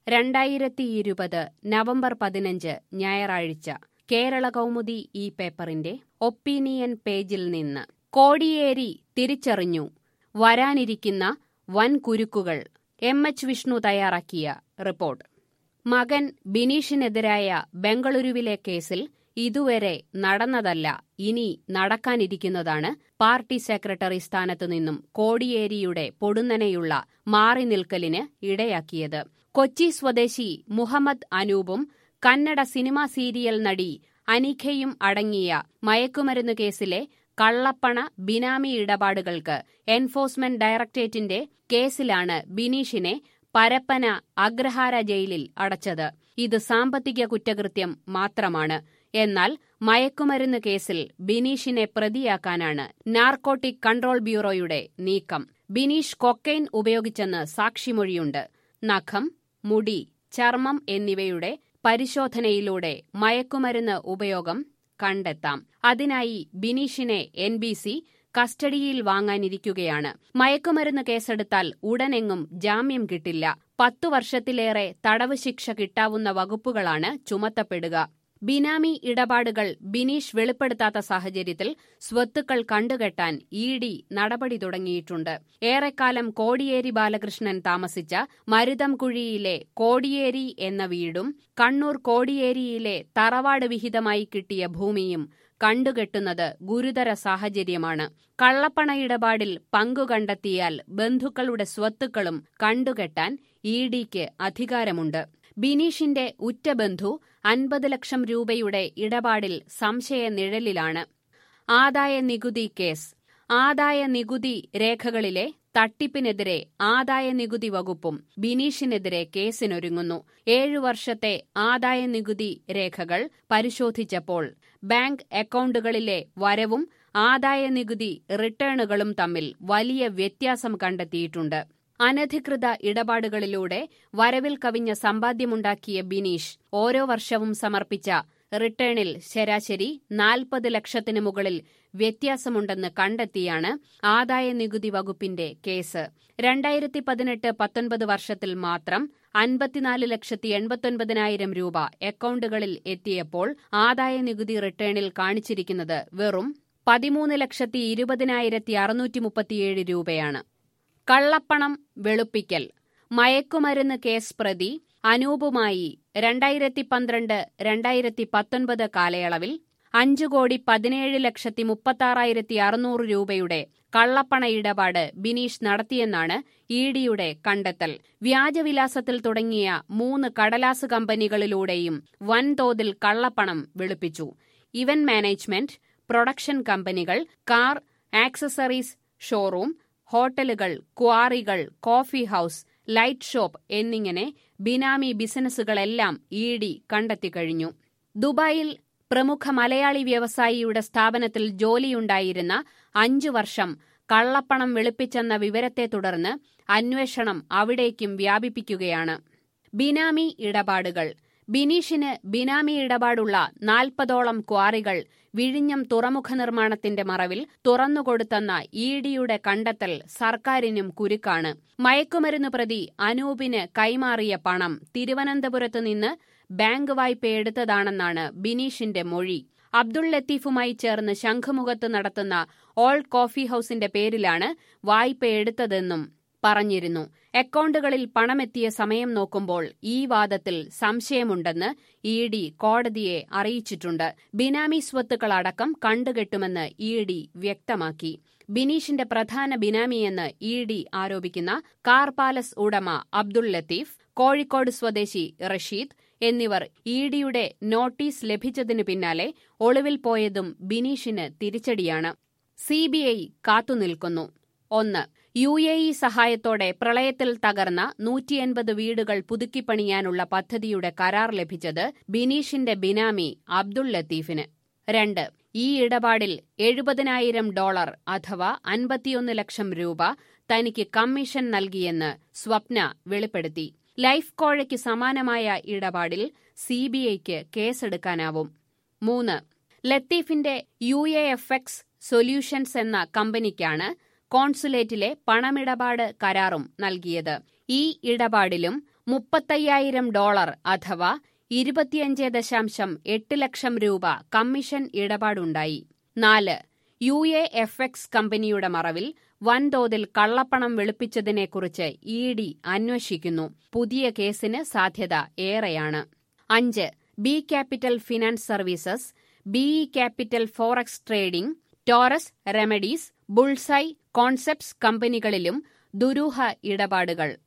രണ്ടായിരത്തി ഇരുപത് നവംബർ പതിനഞ്ച് ഞായറാഴ്ച കേരള കൗമുദി ഈ പേപ്പറിന്റെ ഒപ്പീനിയൻ പേജിൽ നിന്ന് കോടിയേരി തിരിച്ചറിഞ്ഞു വരാനിരിക്കുന്ന വൻ കുരുക്കുകൾ എം എച്ച് വിഷ്ണു തയ്യാറാക്കിയ റിപ്പോർട്ട് മകൻ ബിനീഷിനെതിരായ ബംഗളൂരുവിലെ കേസിൽ ഇതുവരെ നടന്നതല്ല ഇനി നടക്കാനിരിക്കുന്നതാണ് പാർട്ടി സെക്രട്ടറി സ്ഥാനത്തു നിന്നും കോടിയേരിയുടെ പൊടുന്നനെയുള്ള മാറി നിൽക്കലിന് ഇടയാക്കിയത് കൊച്ചി സ്വദേശി മുഹമ്മദ് അനൂപും കന്നഡ സിനിമാ സീരിയൽ നടി അനിഖയും അടങ്ങിയ മയക്കുമരുന്ന് കേസിലെ കള്ളപ്പണ ബിനാമി ഇടപാടുകൾക്ക് എൻഫോഴ്സ്മെന്റ് ഡയറക്ടറേറ്റിന്റെ കേസിലാണ് ബിനീഷിനെ പരപ്പന അഗ്രഹാര ജയിലിൽ അടച്ചത് ഇത് സാമ്പത്തിക കുറ്റകൃത്യം മാത്രമാണ് എന്നാൽ മയക്കുമരുന്ന് കേസിൽ ബിനീഷിനെ പ്രതിയാക്കാനാണ് നാർക്കോട്ടിക് കൺട്രോൾ ബ്യൂറോയുടെ നീക്കം ബിനീഷ് കൊക്കൈൻ ഉപയോഗിച്ചെന്ന് സാക്ഷിമൊഴിയുണ്ട് നഖം മുടി ചർമ്മം എന്നിവയുടെ പരിശോധനയിലൂടെ മയക്കുമരുന്ന് ഉപയോഗം കണ്ടെത്താം അതിനായി ബിനീഷിനെ എൻ ബി സി കസ്റ്റഡിയിൽ വാങ്ങാനിരിക്കുകയാണ് മയക്കുമരുന്ന് കേസെടുത്താൽ ഉടനെങ്ങും ജാമ്യം കിട്ടില്ല പത്തു വർഷത്തിലേറെ തടവ് ശിക്ഷ കിട്ടാവുന്ന വകുപ്പുകളാണ് ചുമത്തപ്പെടുക ബിനാമി ഇടപാടുകൾ ബിനീഷ് വെളിപ്പെടുത്താത്ത സാഹചര്യത്തിൽ സ്വത്തുക്കൾ കണ്ടുകെട്ടാൻ ഇ ഡി നടപടി തുടങ്ങിയിട്ടുണ്ട് ഏറെക്കാലം കോടിയേരി ബാലകൃഷ്ണൻ താമസിച്ച മരുതംകുഴിയിലെ കോടിയേരി എന്ന വീടും കണ്ണൂർ കോടിയേരിയിലെ തറവാട് വിഹിതമായി കിട്ടിയ ഭൂമിയും കണ്ടുകെട്ടുന്നത് ഗുരുതര സാഹചര്യമാണ് കള്ളപ്പണ ഇടപാടിൽ പങ്കു കണ്ടെത്തിയാൽ ബന്ധുക്കളുടെ സ്വത്തുക്കളും കണ്ടുകെട്ടാൻ ഇ ഡിക്ക് അധികാരമുണ്ട് ബിനീഷിന്റെ ഉറ്റബന്ധു അൻപത് ലക്ഷം രൂപയുടെ ഇടപാടിൽ സംശയ നിഴലിലാണ് ആദായ നികുതി കേസ് ആദായ നികുതി രേഖകളിലെ തട്ടിപ്പിനെതിരെ ആദായ നികുതി വകുപ്പും ബിനീഷിനെതിരെ കേസിനൊരുങ്ങുന്നു ഏഴു വർഷത്തെ ആദായ നികുതി രേഖകൾ പരിശോധിച്ചപ്പോൾ ബാങ്ക് അക്കൗണ്ടുകളിലെ വരവും ആദായ നികുതി റിട്ടേണുകളും തമ്മിൽ വലിയ വ്യത്യാസം കണ്ടെത്തിയിട്ടുണ്ട് അനധികൃത ഇടപാടുകളിലൂടെ വരവിൽ കവിഞ്ഞ സമ്പാദ്യമുണ്ടാക്കിയ ബിനീഷ് ഓരോ വർഷവും സമർപ്പിച്ച റിട്ടേണിൽ ശരാശരി നാൽപ്പത് ലക്ഷത്തിന് മുകളിൽ വ്യത്യാസമുണ്ടെന്ന് കണ്ടെത്തിയാണ് ആദായ നികുതി വകുപ്പിന്റെ കേസ് രണ്ടായിരത്തി പതിനെട്ട് പത്തൊൻപത് വർഷത്തിൽ മാത്രം അൻപത്തിനാല് ലക്ഷത്തി എൺപത്തൊൻപതിനായിരം രൂപ അക്കൗണ്ടുകളിൽ എത്തിയപ്പോൾ ആദായ നികുതി റിട്ടേണിൽ കാണിച്ചിരിക്കുന്നത് വെറും പതിമൂന്ന് ലക്ഷത്തി ഇരുപതിനായിരത്തി അറുന്നൂറ്റി മുപ്പത്തിയേഴ് രൂപയാണ് കള്ളപ്പണം വെളുപ്പിക്കൽ മയക്കുമരുന്ന് കേസ് പ്രതി അനൂപുമായി രണ്ടായിരത്തി പന്ത്രണ്ട് രണ്ടായിരത്തി പത്തൊൻപത് കാലയളവിൽ അഞ്ചു കോടി പതിനേഴ് ലക്ഷത്തി മുപ്പത്താറായിരത്തി അറുന്നൂറ് രൂപയുടെ കള്ളപ്പണ ഇടപാട് ബിനീഷ് നടത്തിയെന്നാണ് ഇ ഡിയുടെ കണ്ടെത്തൽ വ്യാജവിലാസത്തിൽ തുടങ്ങിയ മൂന്ന് കടലാസ് കമ്പനികളിലൂടെയും വൻതോതിൽ കള്ളപ്പണം വെളുപ്പിച്ചു ഇവന്റ് മാനേജ്മെന്റ് പ്രൊഡക്ഷൻ കമ്പനികൾ കാർ ആക്സസറീസ് ഷോറൂം ഹോട്ടലുകൾ ക്വാറികൾ കോഫി ഹൌസ് ലൈറ്റ് ഷോപ്പ് എന്നിങ്ങനെ ബിനാമി ബിസിനസ്സുകളെല്ലാം ഇ ഡി കണ്ടെത്തിക്കഴിഞ്ഞു ദുബായിൽ പ്രമുഖ മലയാളി വ്യവസായിയുടെ സ്ഥാപനത്തിൽ ജോലിയുണ്ടായിരുന്ന അഞ്ചു വർഷം കള്ളപ്പണം വെളുപ്പിച്ചെന്ന വിവരത്തെ തുടർന്ന് അന്വേഷണം അവിടേക്കും വ്യാപിപ്പിക്കുകയാണ് ബിനാമി ഇടപാടുകൾ ബിനീഷിന് ബിനാമി ഇടപാടുള്ള നാൽപ്പതോളം ക്വാറികൾ വിഴിഞ്ഞം തുറമുഖ നിർമ്മാണത്തിന്റെ മറവിൽ തുറന്നുകൊടുത്തെന്ന ഇ ഡിയുടെ കണ്ടെത്തൽ സർക്കാരിനും കുരുക്കാണ് മയക്കുമരുന്ന് പ്രതി അനൂപിന് കൈമാറിയ പണം തിരുവനന്തപുരത്ത് നിന്ന് ബാങ്ക് വായ്പ എടുത്തതാണെന്നാണ് ബിനീഷിന്റെ മൊഴി അബ്ദുൾ ലത്തീഫുമായി ചേർന്ന് ശംഖുമുഖത്ത് നടത്തുന്ന ഓൾ കോഫി ഹൌസിന്റെ പേരിലാണ് വായ്പ എടുത്തതെന്നും പറഞ്ഞിരുന്നു അക്കൗണ്ടുകളിൽ പണമെത്തിയ സമയം നോക്കുമ്പോൾ ഈ വാദത്തിൽ സംശയമുണ്ടെന്ന് ഇ ഡി കോടതിയെ അറിയിച്ചിട്ടുണ്ട് ബിനാമി സ്വത്തുക്കളടക്കം കണ്ടുകെട്ടുമെന്ന് ഇ ഡി വ്യക്തമാക്കി ബിനീഷിന്റെ പ്രധാന ബിനാമിയെന്ന് ഇ ഡി ആരോപിക്കുന്ന കാർ പാലസ് ഉടമ അബ്ദുൾ ലത്തീഫ് കോഴിക്കോട് സ്വദേശി റഷീദ് എന്നിവർ ഇ ഡിയുടെ നോട്ടീസ് ലഭിച്ചതിനു പിന്നാലെ ഒളിവിൽ പോയതും ബിനീഷിന് തിരിച്ചടിയാണ് സിബിഐ കാത്തുനിൽക്കുന്നു ഒന്ന് യു എ ഇ സഹായത്തോടെ പ്രളയത്തിൽ തകർന്ന നൂറ്റിയെൺപത് വീടുകൾ പുതുക്കിപ്പണിയാനുള്ള പദ്ധതിയുടെ കരാർ ലഭിച്ചത് ബിനീഷിന്റെ ബിനാമി അബ്ദുൾ ലത്തീഫിന് രണ്ട് ഈ ഇടപാടിൽ എഴുപതിനായിരം ഡോളർ അഥവാ അൻപത്തിയൊന്ന് ലക്ഷം രൂപ തനിക്ക് കമ്മീഷൻ നൽകിയെന്ന് സ്വപ്ന വെളിപ്പെടുത്തി ലൈഫ് കോഴയ്ക്ക് സമാനമായ ഇടപാടിൽ സിബിഐക്ക് കേസെടുക്കാനാവും മൂന്ന് ലത്തീഫിന്റെ U A F X solutions എന്ന കമ്പനിക്കാണ് കോൺസുലേറ്റിലെ പണമിടപാട് കരാറും നൽകിയത് ഈ ഇടപാടിലും മുപ്പത്തയ്യായിരം ഡോളർ അഥവാ ഇരുപത്തിയഞ്ച് ദശാംശം എട്ട് ലക്ഷം രൂപ കമ്മീഷൻ ഇടപാടുണ്ടായി നാല് യു എ എഫ് എക്സ് കമ്പനിയുടെ മറവിൽ വൻതോതിൽ കള്ളപ്പണം വെളുപ്പിച്ചതിനെക്കുറിച്ച് ഇ ഡി അന്വേഷിക്കുന്നു പുതിയ കേസിന് സാധ്യത ഏറെയാണ് അഞ്ച് B capital finance services BE capital forex trading Taurus remedies bullseye concepts കമ്പനികളിലും ദുരൂഹ ഇടപാടുകൾ